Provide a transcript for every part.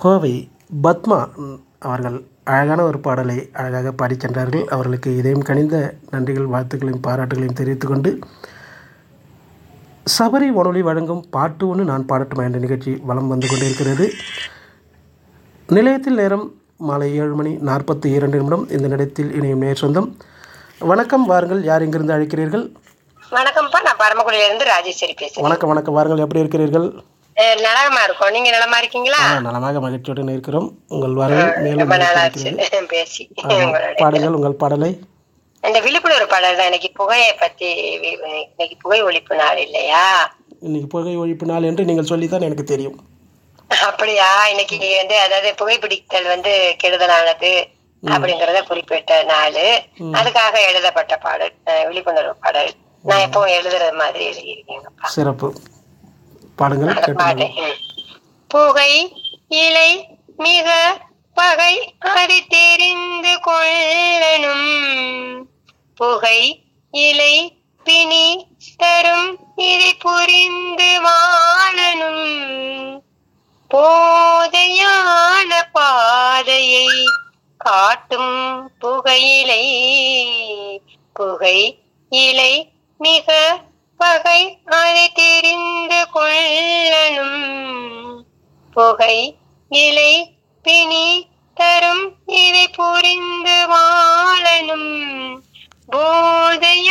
கோவை பத்மா ம், அவர்கள் அழகான ஒரு பாடலை அழகாக பாடிச் சென்றார்கள் அவர்களுக்கு இதயம் கனிந்த நன்றிகள் வாழ்த்துக்களையும் பாராட்டுகளையும் தெரிவித்துக் கொண்டு சபரி வானொலி வழங்கும் பாட்டு ஒன்று நான் பாடட்டுமா என்ற நிகழ்ச்சி வலம் வந்து கொண்டிருக்கிறது நிலையத்தில் நேரம் மாலை ஏழு மணி நாற்பத்தி இரண்டு நிமிடம் இந்த நிலையத்தில் இணையும் நேர் சொந்தம் வணக்கம் வாருங்கள் யார் இங்கிருந்து அழைக்கிறீர்கள் வணக்கம்ப்பா நான் பரமக்குடியில இருந்து ராஜேஸ்வரி பேசுறேன் வணக்கம் வணக்கம் வாருங்கள் எப்படி இருக்கிறீர்கள் அஹ் நலமா இருக்கோம் நீங்க நலமா இருக்கீங்களா ஆ நலமாக மகிழ்ச்சியுடன் இருக்கிறோம் உங்கள் வரவு மேலும் ரொம்ப நாள் இருக்கிறது. ஆச்சு பேசி ஆமா. உங்களோட. பாடுங்கள் உங்கள் பாடலை இந்த விழிப்புணர்வு பாடல் தான் இன்னைக்கு புகையை பத்தி வி- இன்னைக்கு புகை ஒழிப்பு நாள் இல்லையா இன்னைக்கு புகை ஒழிப்பு நாள் என்று நீங்கள் சொல்லித்தான் எனக்கு தெரியும் அப்படியா இன்னைக்கு வந்து அதாவது புகைப்பிடித்தல் வந்து கெடுதலானது அப்படிங்கறத குறிப்பிட்ட நாள் அதுக்காக எழுதப்பட்ட பாடல் அஹ் விழிப்புணர்வு பாடல் நான் எப்பவும் எழுதுறது மாதிரி எழுதியிருக்கேங்கப்பா சிறப்பு பாடுங்கள் கேட்டு பாடு. புகை இலை மிக பகை அது தெரிந்து கொள்ளணும் புகை இலை பிணி தரும் இதை புரிந்து வாழணும் போதையான பாதையை காட்டும் புகையிலை புகை இலை மிக பகை அதை தெரிந்து கொள்ளணும் புகை இலை பிணி தரும் இதை புரிந்து வாழணும்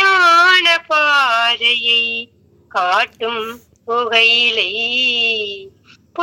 போதையான பாதையை காட்டும் புகையிலை